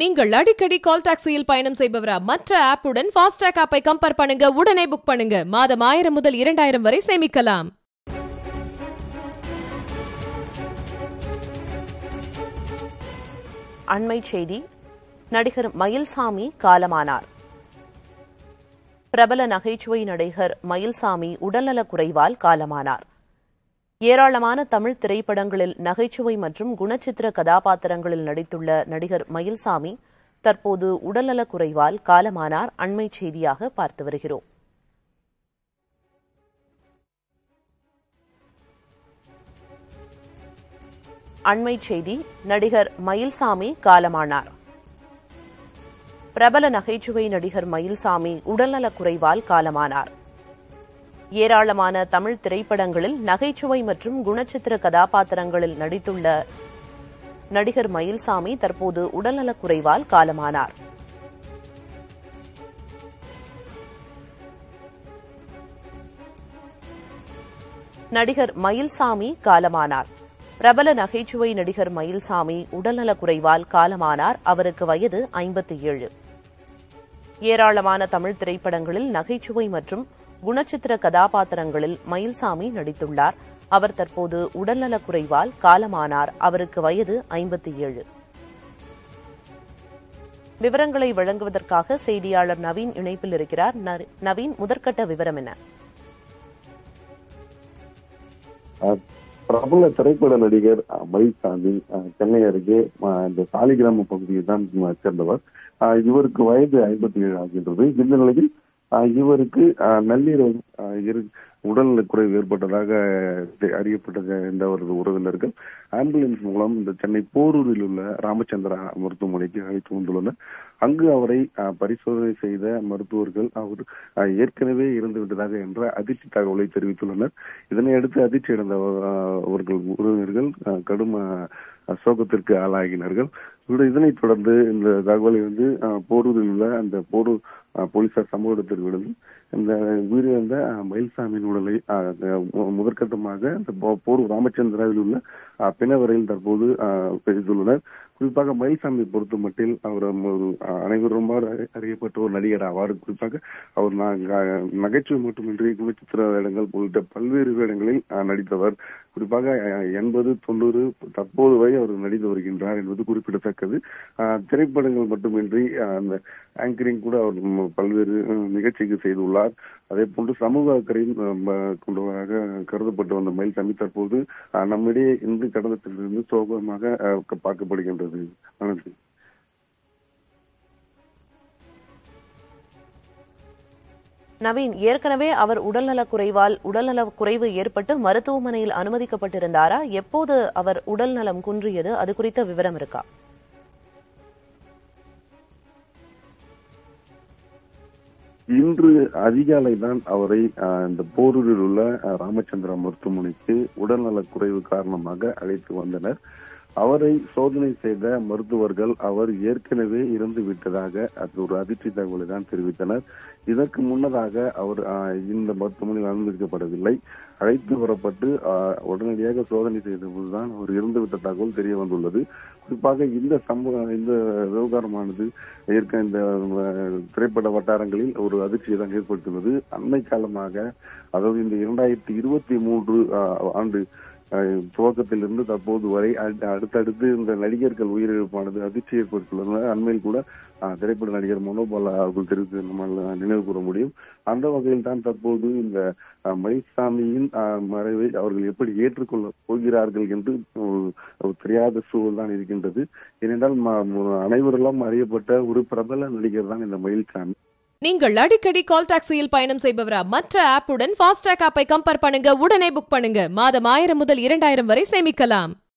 நீங்கள் அடிக்கடி கால் டாக்ஸியில் பயணம் செய்பவரா மற்ற ஆப்புடன் ஃபாஸ்டாக் ஆப்பை கம்பேர் பண்ணுங்க உடனே புக் பண்ணுங்க மாதம் ஆயிரம் முதல் இரண்டாயிரம் வரை சேமிக்கலாம் அண்மை செய்தி நடிகர் மயில்சாமி காலமானார் பிரபல நகைச்சுவை நடிகர் மயில்சாமி உடல்நலக் குறைவால் காலமானார் ஏராளமான தமிழ் திரைப்படங்களில் நகைச்சுவை மற்றும் குணச்சித்திர கதாபாத்திரங்களில் நடித்துள்ள நடிகர் மயில்சாமி தற்போது உடல்நலக் குறைவால் காலமானார் அண்மை செய்தியாக பார்த்து வருகிறோம் அண்மை செய்தி நடிகர் மயில்சாமி காலமானார் பிரபல நகைச்சுவை நடிகர் மயில்சாமி உடல்நலக் குறைவால் காலமானார் ஏராளமான தமிழ் திரைப்படங்களில் நகைச்சுவை மற்றும் குணச்சித்திர கதாபாத்திரங்களில் நடித்துள்ள நடிகர் மயில்சாமி தற்போது உடல்நலக் குறைவால் காலமானார் நடிகர் மயில்சாமி காலமானார் பிரபல நகைச்சுவை நடிகர் மயில்சாமி உடல்நலக் குறைவால் காலமானார் அவருக்கு வயது ஐம்பத்தி ஏழு ஏராளமான தமிழ் திரைப்படங்களில் நகைச்சுவை மற்றும் குணச்சித்திர கதாபாத்திரங்களில் மயில்சாமி நடித்துள்ளார் அவர் தற்போது உடல்நலக் குறைவால் காலமானார் அவருக்கு வயது ஐம்பத்தி ஏழு விவரங்களை வழங்குவதற்காக செய்தியாளர் நவீன் இணைப்பில் இருக்கிறார் ந- நவீன் முதற்கட்ட விவரம் என்ன அஹ் பிரபல திரைப்பட நடிகர் அஹ், மயில்சாமி அஹ், சென்னை அருகே அஹ், இந்த சாலிகிராம பகுதியை தான் அஹ், சேர்ந்தவர் அஹ், இவருக்கு வயது ஐம்பத்தி ஏழு ஆகின்றது இந்த நிலையில் அஹ், இவருக்கு அஹ், நள்ளிரவு அஹ், இரு உடல்நலக் குறைவு ஏற்பட்டதாக தெ- அறியப்பட்டது என்ற அவரது உறவினர்கள் ஆம்புலன்ஸ் மூலம் இந்த சென்னை போரூரில் உள்ள ராமச்சந்திரா மருத்துவமனைக்கு அழைத்து வந்துள்ளனர் அங்கு அவரை அஹ், பரிசோதனை செய்த மருத்துவர்கள் அவர் அஹ், ஏற்கனவே இறந்து விட்டதாக என்ற அதிர்ச்சி தகவலை தெரிவித்துள்ளனர் இதனை அடுத்து அதிர்ச்சி அடைந்த அஹ், அவர்கள் உறவினர்கள் அஹ், கடும் அஹ், சோகத்திற்கு ஆளாகினார்கள் இவரு- இதனைத் தொடர்ந்து இந்த தகவலை வந்து அஹ், போரூரில் உள்ள அந்த போரூர் அஹ், போலீசார் சம்பவ இடத்திற்கு விழுந்து இந்த உயிரிழந்த அஹ், மயில்சாமியின் உடலை அஹ், மு- முதற்கட்டமாக அந்த போ- போரூர் ராமச்சந்திராவில் உள்ள அஹ், பிணவரையில் தற்போது அஹ், செய்துள்ளனர் குறிப்பாக மயில்சாமி பொறுத்த மட்டில் அவர் ஒரு அஹ், அனைவரும் அறி- அறியப்பட்ட ஒரு நடிகர் ஆவார் குறிப்பாக அவர் ந- க- நகைச்சுவை மட்டுமின்றி குணச்சித்திர வேடங்கள் உள்ளிட்ட பல்வேறு வேடங்களில் அஹ், நடித்தவர் குறிப்பாக அஹ், எண்பது தொண்ணூறு தற்போது வரை அவர் நடித்து வருகின்றார் என்பது குறிப்பிடத்தக்கது அஹ், திரைப்படங்கள் மட்டுமின்றி அஹ், அந்த ஆங்கரிங் கூட அவர் ம், பல்வேறு அஹ், நிகழ்ச்சிக்கு செய்துள்ளார் அதே போன்று சமூக அக்கறையும் அஹ், ம- கொண்டவராக கருதப்பட்டு வந்த மயில்சாமி தற்போது அஹ், நம்மிடையே இந்து கடந்தத்திலிருந்து சோகமாக அஹ், பார்க்கப்படுகின்றது நன்றி நவீன் ஏற்கனவே அவர் உடல்நலக் குறைவால் உடல்நலக் குறைவு ஏற்பட்டு மருத்துவமனையில் அனுமதிக்கப்பட்டிருந்தாரா எப்போது அவர் உடல்நலம் குன்றியது அது குறித்த விவரம் இருக்கா இன்று அதிகாலை தான் அவரை அஹ், இந்த போரூரில் உள்ள அஹ், ராமச்சந்திரா மருத்துவமனைக்கு உடல்நலக் குறைவு காரணமாக அழைத்து வந்தனர் அவரை சோதனை செய்த மருத்துவர்கள் அவர் ஏற்கனவே இறந்து விட்டதாக அது ஒரு அதிர்ச்சி தகவலை தான் தெரிவித்தனர் இதற்கு முன்னதாக அவர் அஹ், இந்த மருத்துவமனையில் அனுமதிக்கப்படவில்லை அழைத்து வரப்பட்டு அஹ், உடனடியாக சோதனை செய்தபோதுதான் அவர் இறந்துவிட்ட தகவல் தெரிய வந்துள்ளது குறிப்பாக இந்த சம்பவ இந்த விவகாரமானது ஏற்க இந்த அஹ், திரைப்பட வட்டாரங்களில் ஒரு அதிர்ச்சியை தான் ஏற்படுத்தியுள்ளது அண்மை காலமாக அதாவது இந்த இரண்டாயிரத்தி இருபத்தி மூன்று அஹ், ஆண்டு அஹ், துவக்கத்திலிருந்து தற்போது வரை அடு- அடுத்தடுத்து இந்த நடிகர்கள் உயிரிழப்பானது அதிர்ச்சி ஏற்படுத்தியுள்ளனர் அண்மையில் கூட அஹ், திரைப்பட நடிகர் மனோபாலா அவர்கள் தெரிவித்து நம்மால் நினைவு கூற முடியும் அந்த வகையில் தான் தற்போது இந்த அஹ், மயில்சாமியின் அஹ், மறைவை அவர்கள் எப்படி ஏற்றுக்கொள்ள போகிறார்கள் என்று ஒரு- ஒரு தெரியாத சூழல் தான் இருக்கின்றது ஏனென்றால் ம- ம- அனைவரெல்லாம் அறியப்பட்ட ஒரு பிரபல நடிகர் தான் இந்த மயில்சாமி நீங்கள் அடிக்கடி கால் டாக்ஸியில் பயணம் செய்பவரா மற்ற ஆப்புடன் ஃபாஸ்டாக் ஆப்பை கம்பேர் பண்ணுங்க உடனே புக் பண்ணுங்க மாதம் ஆயிரம் முதல் இரண்டாயிரம் வரை சேமிக்கலாம்